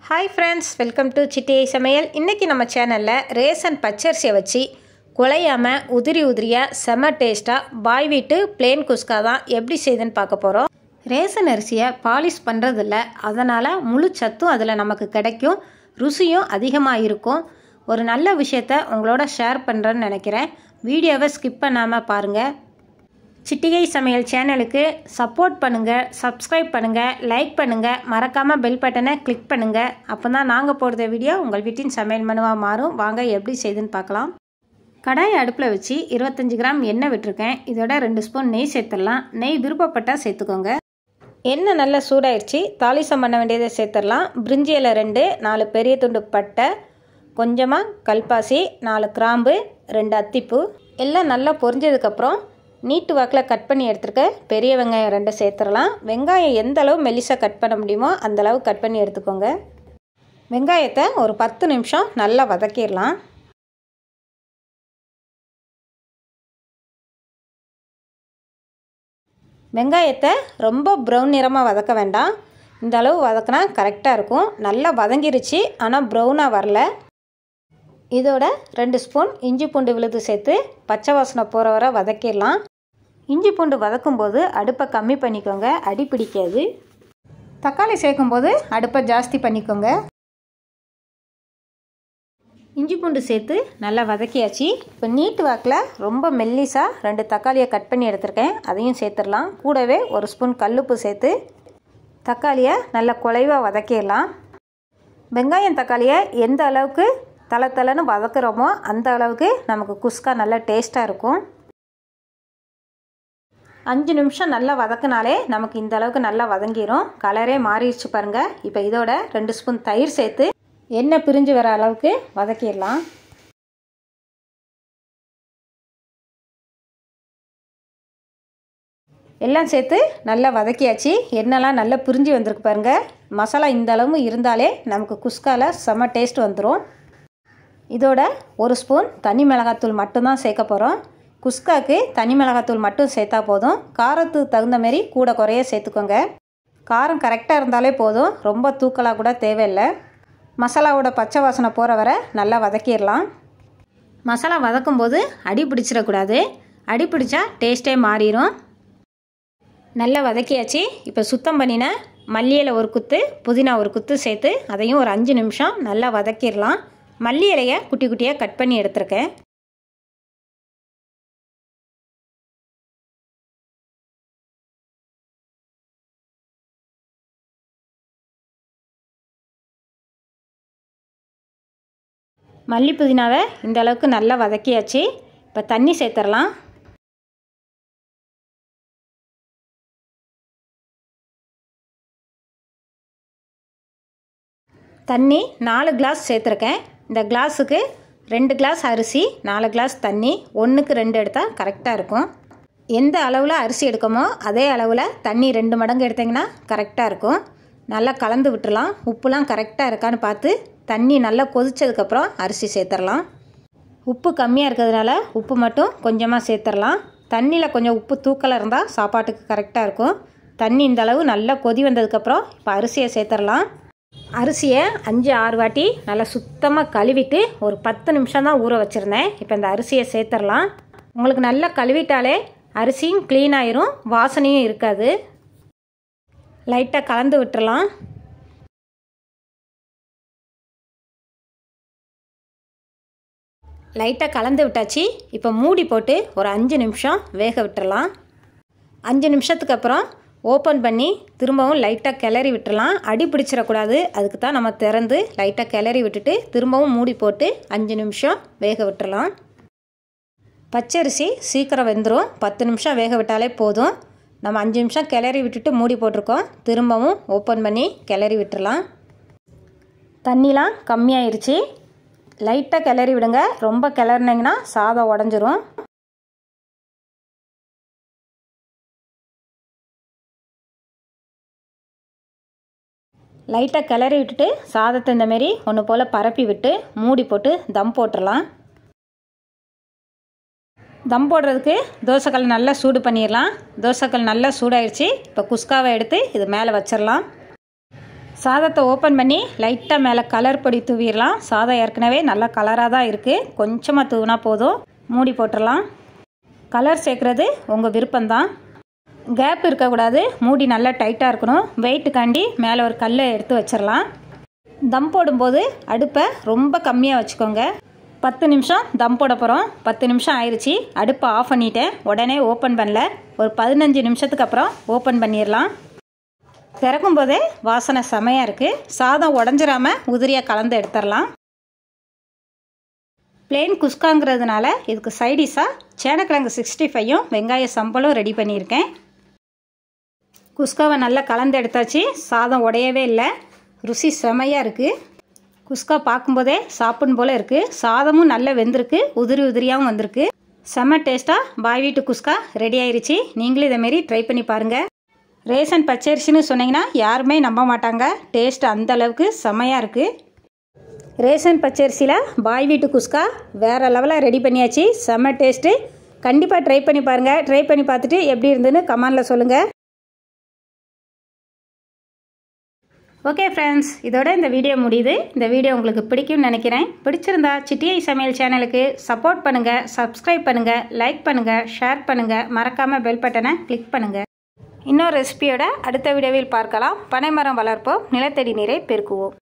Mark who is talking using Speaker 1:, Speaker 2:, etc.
Speaker 1: hi friends welcome to சிட்டியை சமையல் இன்றைக்கி நம்ம சேனலில் ரேசன் பச்சரிசியை வச்சு குலையாமல் உதிரி உதிரியாக செம டேஸ்ட்டாக பாய் வீட்டு பிளேன் குஸ்கா தான் எப்படி செய்யுதுன்னு பார்க்க போகிறோம் ரேசன் அரிசியை பாலிஷ் பண்ணுறதில்ல அதனால் முழு சத்தும் அதில் நமக்கு கிடைக்கும் ருசியும் அதிகமாக இருக்கும் ஒரு நல்ல விஷயத்த உங்களோட ஷேர் பண்ணுறேன்னு நினைக்கிறேன் வீடியோவை ஸ்கிப் பண்ணாமல் பாருங்கள் சிட்டிகை சமையல் சேனலுக்கு சப்போர்ட் பண்ணுங்கள் சப்ஸ்கிரைப் பண்ணுங்கள் லைக் பண்ணுங்கள் மறக்காமல் பெல் பட்டனை கிளிக் பண்ணுங்கள் அப்போ தான் நாங்கள் போடுற வீடியோ உங்கள் வீட்டின் சமையல் மனுவாக மாறும் வாங்க எப்படி செய்யுதுன்னு பார்க்கலாம் கடாய் அடுப்பில் வச்சு இருபத்தஞ்சி கிராம் எண்ணெய் விட்டுருக்கேன் இதோட ரெண்டு ஸ்பூன் நெய் சேர்த்துடலாம் நெய் விருப்பப்பட்டால் சேர்த்துக்கோங்க எண்ணெய் நல்லா சூடாயிடுச்சு தாளிசம் பண்ண வேண்டியதை சேர்த்துடலாம் பிரிஞ்சி இலை ரெண்டு நாலு பெரிய துண்டு பட்டை கொஞ்சமாக கல்பாசி நாலு கிராம்பு ரெண்டு அத்திப்பூ எல்லாம் நல்லா பொரிஞ்சதுக்கப்புறம் நீட்டு வாக்கில் கட் பண்ணி எடுத்துருக்க பெரிய வெங்காயம் ரெண்டு சேர்த்துடலாம் வெங்காயம் எந்த அளவு மெலிசாக கட் பண்ண முடியுமோ அந்த அளவு கட் பண்ணி எடுத்துக்கோங்க வெங்காயத்தை ஒரு பத்து நிமிஷம் நல்லா வதக்கிடலாம் வெங்காயத்தை ரொம்ப ப்ரௌன் நிறமாக வதக்க வேண்டாம் இந்த அளவு வதக்கினா கரெக்டாக இருக்கும் நல்லா வதங்கிருச்சு ஆனால் ப்ரௌனாக வரல இதோட ரெண்டு ஸ்பூன் இஞ்சி பூண்டு விழுது சேர்த்து பச்சை வாசனை போகிற வரை வதக்கிடலாம் இஞ்சி பூண்டு வதக்கும்போது அடுப்பை கம்மி பண்ணிக்கோங்க அடி பிடிக்காது தக்காளி சேர்க்கும்போது அடுப்பை ஜாஸ்தி பண்ணிக்கோங்க இஞ்சி பூண்டு சேர்த்து நல்லா வதக்கியாச்சு இப்போ நீட்டு வாக்கில் ரொம்ப மெல்லிஸாக ரெண்டு தக்காளியை கட் பண்ணி எடுத்திருக்கேன் அதையும் சேர்த்துடலாம் கூடவே ஒரு ஸ்பூன் கல்லுப்பு சேர்த்து தக்காளியை நல்லா குலைவாக வதக்கிடலாம் வெங்காயம் தக்காளியை எந்த அளவுக்கு தலை தலைன்னு வதக்குறோமோ அந்த அளவுக்கு நமக்கு குஸ்கா நல்லா டேஸ்ட்டாக இருக்கும் அஞ்சு நிமிஷம் நல்லா வதக்குனாலே நமக்கு இந்த அளவுக்கு நல்லா வதங்கிடும் கலரே மாறிடுச்சு பாருங்கள் இப்போ இதோட ரெண்டு ஸ்பூன் தயிர் சேர்த்து எண்ணெய் பிரிஞ்சு வர அளவுக்கு வதக்கிடலாம் எல்லாம் சேர்த்து நல்லா வதக்கியாச்சு எண்ணெய்லாம் நல்லா பிரிஞ்சு வந்திருக்கு பாருங்கள் மசாலா இந்த அளவு இருந்தாலே நமக்கு குஸ்காவில் செம்ம டேஸ்ட் வந்துடும் இதோட ஒரு ஸ்பூன் தனி மிளகாத்தூள் மட்டும்தான் சேர்க்க போகிறோம் குஸ்காக்கு தனி மிளகாத்தூள் மட்டும் சேர்த்தா போதும் காரத்துக்கு தகுந்த மாரி கூட குறைய சேர்த்துக்கோங்க காரம் கரெக்டாக இருந்தாலே போதும் ரொம்ப தூக்கலாக கூட தேவையில்லை மசாலாவோட பச்சை வாசனை போகிற வரை நல்லா வதக்கிடலாம் மசாலா வதக்கும்போது அடி பிடிச்சிடக்கூடாது அடி பிடிச்சா டேஸ்ட்டே மாறிடும் நல்லா வதக்கியாச்சு இப்போ சுத்தம் பண்ணின மல்லியில் ஒரு குத்து புதினா ஒரு குத்து சேர்த்து அதையும் ஒரு அஞ்சு நிமிஷம் நல்லா வதக்கிடலாம் மல்லி இலையை குட்டி குட்டியாக கட் பண்ணி எடுத்திருக்கேன் மல்லி புதினாவை இந்த அளவுக்கு நல்லா வதக்கியாச்சு இப்போ தண்ணி சேர்த்துடலாம் தண்ணி நாலு கிளாஸ் சேர்த்துருக்கேன் இந்த கிளாஸுக்கு ரெண்டு கிளாஸ் அரிசி நாலு கிளாஸ் தண்ணி ஒன்றுக்கு ரெண்டு எடுத்தால் கரெக்டாக இருக்கும் எந்த அளவில் அரிசி எடுக்கமோ அதே அளவில் தண்ணி ரெண்டு மடங்கு எடுத்திங்கன்னா கரெக்டாக இருக்கும் நல்லா கலந்து விட்டுறலாம் உப்புலாம் கரெக்டாக இருக்கான்னு பார்த்து தண்ணி நல்லா கொதித்ததுக்கப்புறம் அரிசி சேர்த்துடலாம் உப்பு கம்மியாக இருக்கிறதுனால உப்பு மட்டும் கொஞ்சமாக சேர்த்துடலாம் தண்ணியில் கொஞ்சம் உப்பு தூக்கலாக இருந்தால் சாப்பாட்டுக்கு கரெக்டாக இருக்கும் தண்ணி இந்த அளவு நல்லா கொதி வந்ததுக்கப்புறம் இப்போ அரிசியை சேர்த்துடலாம் அரிசியை அஞ்சு ஆறு வாட்டி நல்லா சுத்தமாக கழுவிட்டு ஒரு பத்து நிமிஷம் தான் ஊற வச்சுருந்தேன் இப்போ இந்த அரிசியை சேர்த்துடலாம் உங்களுக்கு நல்லா கழுவிட்டாலே அரிசியும் க்ளீன் ஆயிரும் வாசனையும் இருக்காது லைட்டாக கலந்து விட்டுறலாம் லைட்டாக கலந்து விட்டாச்சு இப்போ மூடி போட்டு ஒரு அஞ்சு நிமிஷம் வேக விட்டுறலாம் அஞ்சு நிமிஷத்துக்கு அப்புறம் ஓப்பன் பண்ணி திரும்பவும் லைட்டாக கிளறி விட்டுறலாம் அடி பிடிச்சிடக்கூடாது அதுக்கு தான் நம்ம திறந்து லைட்டாக கிளறி விட்டுட்டு திரும்பவும் மூடி போட்டு அஞ்சு நிமிஷம் வேக விட்டுறலாம் பச்சரிசி சீக்கிரம் வெந்துடும் பத்து நிமிஷம் வேக விட்டாலே போதும் நம்ம அஞ்சு நிமிஷம் கிளறி விட்டுட்டு மூடி போட்டிருக்கோம் திரும்பவும் ஓப்பன் பண்ணி கிளறி விட்டுறலாம் தண்ணிலாம் கம்மியாயிருச்சு லைட்டாக கிளறி விடுங்க ரொம்ப கிளறினீங்கன்னா சாதம் உடஞ்சிரும் லைட்டாக கிளறி விட்டுட்டு சாதத்தை இந்தமாரி ஒன்று போல் பரப்பி விட்டு மூடி போட்டு தம் போட்டுடலாம் தம் போடுறதுக்கு தோசைக்கல் நல்லா சூடு பண்ணிடலாம் தோசைக்கல் நல்லா சூடாயிடுச்சு இப்போ குஸ்காவை எடுத்து இது மேலே வச்சிடலாம் சாதத்தை ஓப்பன் பண்ணி லைட்டாக மேலே கலர் பொடி தூவிடலாம் சாதம் ஏற்கனவே நல்லா கலராக தான் இருக்குது கொஞ்சமாக தூவினா போதும் மூடி போட்டுடலாம் கலர் சேர்க்குறது உங்கள் விருப்பம்தான் கேப் இருக்கக்கூடாது மூடி நல்லா டைட்டாக இருக்கணும் வெயிட்டுக்காண்டி மேலே ஒரு கல்லை எடுத்து வச்சிடலாம் தம் போடும்போது அடுப்பை ரொம்ப கம்மியாக வச்சுக்கோங்க பத்து நிமிஷம் தம் போட போகிறோம் பத்து நிமிஷம் ஆயிடுச்சு அடுப்பை ஆஃப் பண்ணிட்டேன் உடனே ஓப்பன் பண்ணல ஒரு பதினஞ்சு நிமிஷத்துக்கு அப்புறம் ஓப்பன் பண்ணிடலாம் திறக்கும் போதே வாசனை செமையாக இருக்குது சாதம் உடஞ்சிராம உதிரியாக கலந்து எடுத்துடலாம் பிளெயின் குஸ்காங்கிறதுனால இதுக்கு சைடிஷாக சேனக்கிழங்கு சிக்ஸ்டி ஃபைவும் வெங்காய சம்பளும் ரெடி பண்ணியிருக்கேன் குஸ்காவை நல்லா கலந்து எடுத்தாச்சு சாதம் உடையவே இல்லை ருசி செமையாக இருக்குது குஸ்கா பார்க்கும்போதே சாப்பிடும் போல் இருக்குது சாதமும் நல்லா வெந்திருக்கு உதிரி உதிரியாகவும் வந்திருக்கு செம்ம டேஸ்ட்டாக பாய் வீட்டு குஸ்கா ரெடி ஆயிருச்சு நீங்களும் இதேமாரி ட்ரை பண்ணி பாருங்கள் ரேஷன் பச்சரிசின்னு சொன்னீங்கன்னா யாருமே நம்ப மாட்டாங்க டேஸ்ட் அந்த அளவுக்கு செமையாக இருக்குது ரேஷன் பச்சரிசியில் பாய் வீட்டு குஸ்கா வேறு லெவலில் ரெடி பண்ணியாச்சு செம்ம டேஸ்ட்டு கண்டிப்பாக ட்ரை பண்ணி பாருங்கள் ட்ரை பண்ணி பார்த்துட்டு எப்படி இருந்துன்னு கமெண்டில் சொல்லுங்கள் ஓகே ஃப்ரெண்ட்ஸ் இதோட இந்த வீடியோ முடியுது இந்த வீடியோ உங்களுக்கு பிடிக்கும்னு நினைக்கிறேன் பிடிச்சிருந்தா சிட்டியை சமையல் சேனலுக்கு சப்போர்ட் பண்ணுங்கள் சப்ஸ்கிரைப் பண்ணுங்கள் லைக் பண்ணுங்கள் ஷேர் பண்ணுங்கள் மறக்காமல் பெல் பட்டனை கிளிக் பண்ணுங்கள் இன்னொரு ரெசிபியோட அடுத்த வீடியோவில் பார்க்கலாம் பனைமரம் வளர்ப்போம் நிலத்தடி நீரை பெருக்குவோம்